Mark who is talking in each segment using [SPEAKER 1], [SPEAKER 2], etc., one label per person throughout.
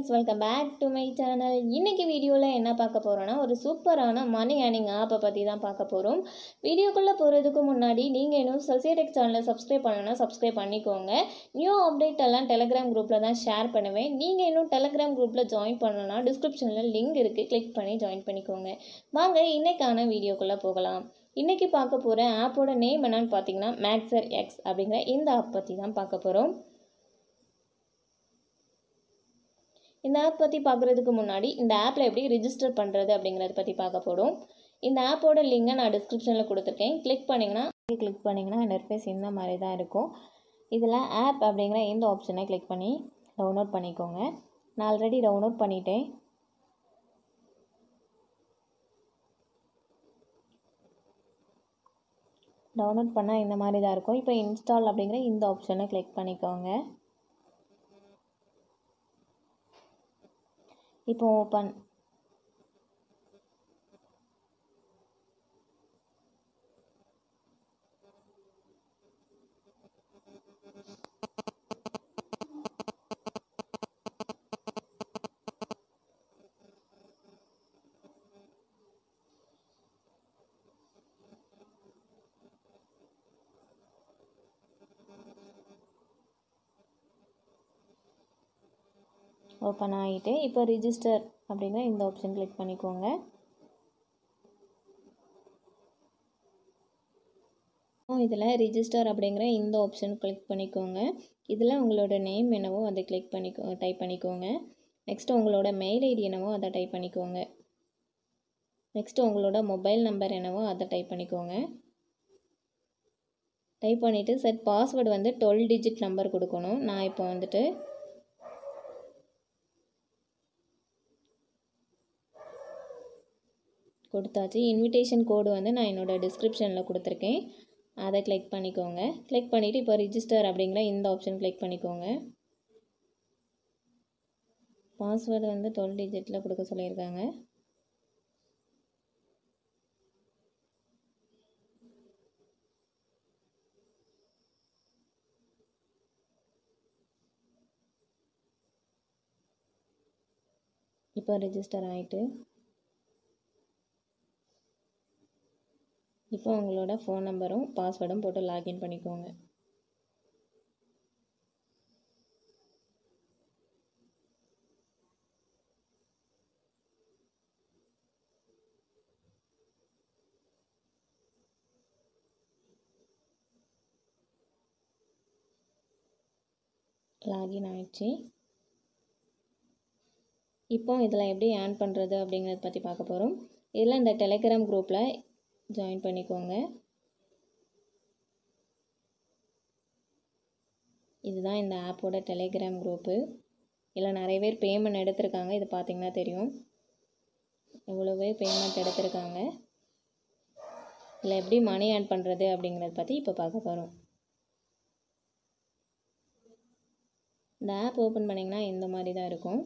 [SPEAKER 1] friends welcome back to my channel இன்றைக்கி வீடியோவில் என்ன பார்க்க போகிறோன்னா ஒரு சூப்பரான மணி ஏர்னிங் ஆப்பை பற்றி தான் பார்க்க போகிறோம் வீடியோக்குள்ளே போகிறதுக்கு முன்னாடி நீங்கள் இன்னும் செல்சியடெக் சேனலை சப்ஸ்கிரைப் பண்ணணும்னா சப்ஸ்கிரைப் பண்ணிக்கோங்க நியூ அப்டேட் எல்லாம் டெலகிராம் குரூப்பில் தான் ஷேர் பண்ணுவேன் நீங்கள் இன்னும் டெலகிராம் குரூப்பில் ஜாயின் பண்ணணும்னா டிஸ்கிரிப்ஷனில் லிங்க் இருக்குது கிளிக் பண்ணி ஜாயின் பண்ணிக்கோங்க வாங்க இன்றைக்கான வீடியோக்குள்ளே போகலாம் இன்றைக்கி பார்க்க போகிற ஆப்போட நேம் என்னன்னு பார்த்தீங்கன்னா மேக்ஸர் எக்ஸ் அப்படிங்கிற இந்த ஆப் பற்றி தான் பார்க்க போகிறோம் இந்த ஆப் பற்றி பார்க்குறதுக்கு முன்னாடி இந்த ஆப்பில் எப்படி ரிஜிஸ்டர் பண்ணுறது அப்படிங்கிறத பற்றி பார்க்க போகிறோம் இந்த ஆப்போட லிங்கை நான் டிஸ்கிரிப்ஷனில் கொடுத்துருக்கேன் கிளிக் பண்ணிங்கன்னா கிளிக் பண்ணிங்கன்னா இன்டர்ஃபேஸ் இந்த மாதிரி தான் இருக்கும் இதில் ஆப் அப்படிங்கிற இந்த ஆப்ஷனை கிளிக் பண்ணி டவுன்லோட் பண்ணிக்கோங்க நான் ஆல்ரெடி டவுன்லோட் பண்ணிட்டேன் டவுன்லோட் பண்ணால் இந்த மாதிரி தான் இருக்கும் இப்போ இன்ஸ்டால் அப்படிங்கிற இந்த ஆப்ஷனை கிளிக் பண்ணிக்கோங்க இப்போ ஓப்பன் ஓப்பன் ஆகிட்டு இப்போ ரிஜிஸ்டர் அப்படிங்கிற இந்த ஆப்ஷன் கிளிக் பண்ணிக்கோங்க இதில் ரிஜிஸ்டர் அப்படிங்கிற இந்த ஆப்ஷன் கிளிக் பண்ணிக்கோங்க இதில் உங்களோட நேம் என்னவோ அதை கிளிக் பண்ணிக்கோ டைப் பண்ணிக்கோங்க நெக்ஸ்ட் உங்களோட மெயில் ஐடி என்னவோ அதை டைப் பண்ணிக்கோங்க நெக்ஸ்ட் உங்களோட மொபைல் நம்பர் என்னவோ அதை டைப் பண்ணிக்கோங்க டைப் பண்ணிவிட்டு செட் பாஸ்வேர்டு வந்து டுவெல் டிஜிட் நம்பர் கொடுக்கணும் நான் இப்போ வந்துட்டு கொடுத்தாச்சு இன்விடேஷன் கோடு வந்து நான் என்னோடய டிஸ்கிரிப்ஷனில் கொடுத்துருக்கேன் அதை கிளிக் பண்ணிக்கோங்க கிளிக் பண்ணிவிட்டு இப்போ ரிஜிஸ்டர் அப்படிங்கிற இந்த ஆப்ஷன் கிளிக் பண்ணிக்கோங்க பாஸ்வேர்டு வந்து டுவெல் டிஜிட்டில் கொடுக்க சொல்லியிருக்காங்க இப்போ ரிஜிஸ்டர் ஆகிட்டு இப்போ உங்களோட ஃபோன் நம்பரும் பாஸ்வேர்டும் போட்டு லாகின் பண்ணிக்கோங்க லாகின் ஆயிடுச்சு இப்போ இதில் எப்படி ஏர்ன் பண்ணுறது அப்படிங்கிறத பற்றி பார்க்க போகிறோம் இதில் இந்த டெலிகிராம் குரூப்பில் ஜாயின் பண்ணிக்கோங்க இதுதான் இந்த ஆப்போட டெலிகிராம் குரூப்பு இதில் நிறைய பேர் பேமெண்ட் எடுத்திருக்காங்க இது பார்த்திங்கன்னா தெரியும் எவ்வளோ பேர் பேமெண்ட் எடுத்திருக்காங்க இதில் எப்படி மணி ஏர்ன் பண்ணுறது அப்படிங்கிறத பற்றி இப்போ பார்க்க போகிறோம் இந்த ஆப் ஓப்பன் பண்ணிங்கன்னா இந்த மாதிரி தான் இருக்கும்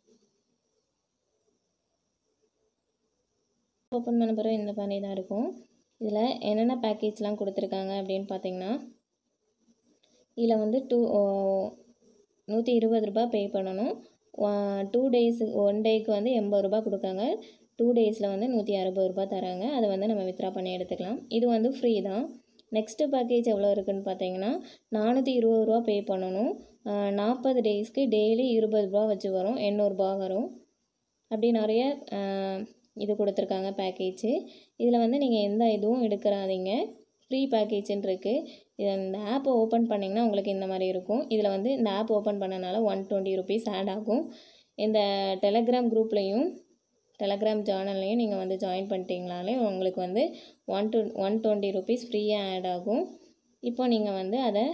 [SPEAKER 1] ஓப்பன் பண்ண பிறகு இந்த மாதிரி தான் இருக்கும் இதில் என்னென்ன பேக்கேஜ்லாம் கொடுத்துருக்காங்க அப்படின்னு பார்த்தீங்கன்னா இதில் வந்து டூ நூற்றி இருபது ரூபா பே பண்ணணும் டூ டேஸு ஒன் டேக்கு வந்து எண்பது ரூபா கொடுக்காங்க டூ டேஸில் வந்து நூற்றி அறுபது ரூபா தராங்க அதை வந்து நம்ம வித்ரா பண்ணி எடுத்துக்கலாம் இது வந்து ஃப்ரீ தான் நெக்ஸ்ட்டு பேக்கேஜ் எவ்வளோ இருக்குதுன்னு பார்த்தீங்கன்னா நானூற்றி இருபது ரூபா பே பண்ணணும் நாற்பது டேஸ்க்கு டெய்லி இருபது ரூபா வச்சு வரும் எண்ணூறுபா வரும் அப்படி நிறைய இது கொடுத்துருக்காங்க பேக்கேஜு இதில் வந்து நீங்கள் எந்த இதுவும் எடுக்கிறாதீங்க ஃப்ரீ பேக்கேஜுன்னு இருக்குது இது இந்த ஆப்பை ஓப்பன் பண்ணிங்கன்னா உங்களுக்கு இந்த மாதிரி இருக்கும் இதில் வந்து இந்த ஆப் ஓப்பன் பண்ணனால ஒன் டுவெண்ட்டி ருபீஸ் ஆட் ஆகும் இந்த டெலகிராம் குரூப்லேயும் டெலகிராம் சேனல்லையும் நீங்கள் வந்து ஜாயின் பண்ணிட்டீங்கனாலே உங்களுக்கு வந்து one two one twenty rupees ஃப்ரீயாக ஆட் ஆகும் இப்போ நீங்கள் வந்து அதை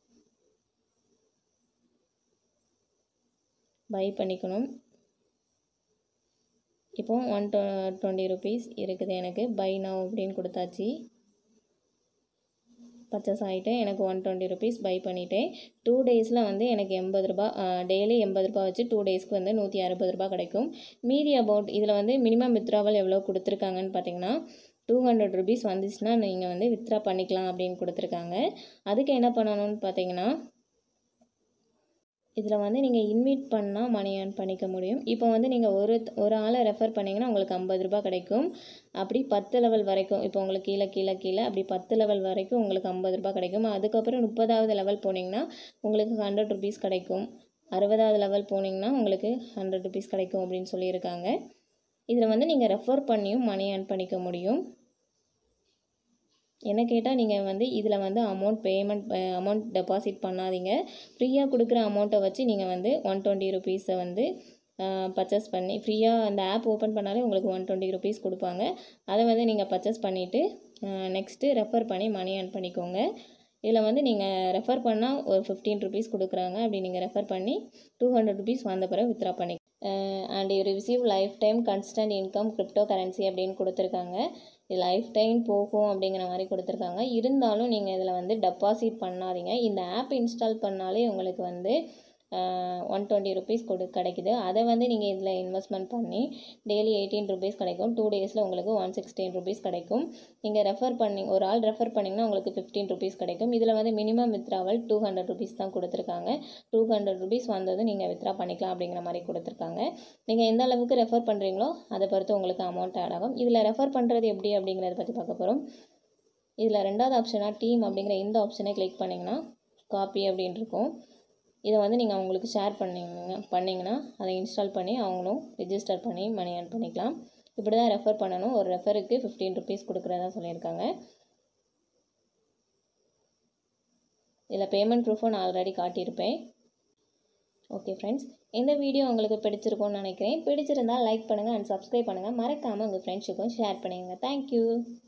[SPEAKER 1] பை பண்ணிக்கணும் இப்போ ஒன் டொ டுவெண்ட்டி ருபீஸ் இருக்குது எனக்கு பை நவ் அப்படின்னு கொடுத்தாச்சு பர்ச்சேஸ் ஆகிட்டு எனக்கு ஒன் டுவெண்ட்டி ருபீஸ் பை பண்ணிட்டேன் டூ டேஸில் வந்து எனக்கு எண்பது ரூபா டெய்லி எண்பது ரூபா வச்சு டூ டேஸ்க்கு வந்து நூற்றி அறுபது ரூபா கிடைக்கும் மீதி அமௌண்ட் இதில் வந்து மினிமம் வித்ராவல் எவ்வளோ கொடுத்துருக்காங்கன்னு பார்த்தீங்கன்னா டூ ஹண்ட்ரட் ருபீஸ் வந்துச்சுன்னா நீங்கள் வந்து வித்ரா பண்ணிக்கலாம் அப்படின்னு கொடுத்துருக்காங்க அதுக்கு என்ன பண்ணணும்னு பார்த்தீங்கன்னா இதில் வந்து நீங்கள் இன்வைட் பண்ணால் மணி ஏர்ன் பண்ணிக்க முடியும் இப்போ வந்து நீங்கள் ஒரு ஒரு ஆளை ரெஃபர் பண்ணிங்கன்னா உங்களுக்கு ஐம்பது ரூபாய் கிடைக்கும் அப்படி பத்து லெவல் வரைக்கும் இப்போ உங்களுக்கு கீழே கீழே கீழே அப்படி பத்து லெவல் வரைக்கும் உங்களுக்கு ஐம்பது ரூபாய் கிடைக்கும் அதுக்கப்புறம் முப்பதாவது லெவல் போனீங்கன்னா உங்களுக்கு ஹண்ட்ரட் ருபீஸ் கிடைக்கும் அறுபதாவது லெவல் போனீங்கன்னா உங்களுக்கு ஹண்ட்ரட் ருபீஸ் கிடைக்கும் அப்படின்னு சொல்லியிருக்காங்க இதில் வந்து நீங்கள் ரெஃபர் பண்ணியும் மணி ஏர்ன் பண்ணிக்க முடியும் என்ன கேட்டால் நீங்கள் வந்து இதில் வந்து அமௌண்ட் பேமெண்ட் அமௌண்ட் டெபாசிட் பண்ணாதீங்க ஃப்ரீயாக கொடுக்குற அமௌண்ட்டை வச்சு நீங்கள் வந்து ஒன் டுவெண்ட்டி ருபீஸை வந்து பர்ச்சேஸ் பண்ணி ஃப்ரீயாக அந்த ஆப் ஓப்பன் பண்ணாலே உங்களுக்கு ஒன் டுவெண்ட்டி ருபீஸ் கொடுப்பாங்க அதை வந்து நீங்கள் பர்ச்சேஸ் பண்ணிவிட்டு நெக்ஸ்ட்டு ரெஃபர் பண்ணி மணி ஏர்ன் பண்ணிக்கோங்க இதில் வந்து நீங்கள் ரெஃபர் பண்ணால் ஒரு ஃபிஃப்டீன் ருபீஸ் கொடுக்குறாங்க அப்படி நீங்கள் ரெஃபர் பண்ணி டூ ஹண்ட்ரட் ருபீஸ் வந்த பிறகு வித்ரா பண்ணி and you receive lifetime constant income cryptocurrency அப்படின்னு கொடுத்துருக்காங்க இது லைஃப் டைம் போகும் அப்படிங்கிற மாதிரி கொடுத்துருக்காங்க இருந்தாலும் நீங்கள் இதில் வந்து டெபாசிட் பண்ணாதீங்க இந்த ஆப் இன்ஸ்டால் பண்ணாலே உங்களுக்கு வந்து ஒன் டுவெண்ட்டி ருபீஸ் கொடு கிடைக்குது அதை வந்து நீங்கள் இதில் இன்வெஸ்ட்மெண்ட் பண்ணி டெய்லி எயிட்டீன் ருபீஸ் கிடைக்கும் டூ டேஸில் உங்களுக்கு ஒன் சிக்ஸ்டீன் ருபீஸ் கிடைக்கும் நீங்கள் ரெஃபர் பண்ணி ஒரு ஆள் ரெஃபர் பண்ணிங்கன்னா உங்களுக்கு ஃபிஃப்டீன் ருபீஸ் கிடைக்கும் இதில் வந்து minimum withdrawal two hundred rupees தான் கொடுத்துருக்காங்க டூ ஹண்ட்ரட் ருபீஸ் வந்தது நீங்கள் வித்ரா பண்ணிக்கலாம் அப்படிங்கிற மாதிரி கொடுத்துருக்காங்க நீங்கள் எந்த அளவுக்கு ரெஃபர் பண்ணுறீங்களோ அதை பொறுத்து உங்களுக்கு அமௌண்ட் ஆட் ஆகும் இதில் ரெஃபர் பண்ணுறது எப்படி அப்படிங்கிறத பற்றி பார்க்க போகிறோம் இதில் ரெண்டாவது ஆப்ஷனாக டீம் அப்படிங்கிற இந்த ஆப்ஷனை கிளிக் பண்ணிங்கன்னா காப்பி அப்படின்னு இருக்கும் இதை வந்து நீங்கள் அவங்களுக்கு ஷேர் பண்ணிங்க பண்ணிங்கன்னா அதை இன்ஸ்டால் பண்ணி அவங்களும் ரிஜிஸ்டர் பண்ணி மணி ஏர்ன் பண்ணிக்கலாம் இப்படி தான் ரெஃபர் பண்ணணும் ஒரு ரெஃபருக்கு ஃபிஃப்டீன் ருபீஸ் கொடுக்குறதா சொல்லியிருக்காங்க இதில் பேமெண்ட் ப்ரூஃபும் நான் ஆல்ரெடி காட்டியிருப்பேன் ஓகே ஃப்ரெண்ட்ஸ் இந்த வீடியோ உங்களுக்கு பிடிச்சிருக்கும்னு நினைக்கிறேன் பிடிச்சிருந்தால் லைக் பண்ணுங்கள் அண்ட் சப்ஸ்கிரைப் பண்ணுங்கள் மறக்காமல் உங்கள் ஃப்ரெண்ட்ஸுக்கும் ஷேர் பண்ணுங்கள் தேங்க்யூ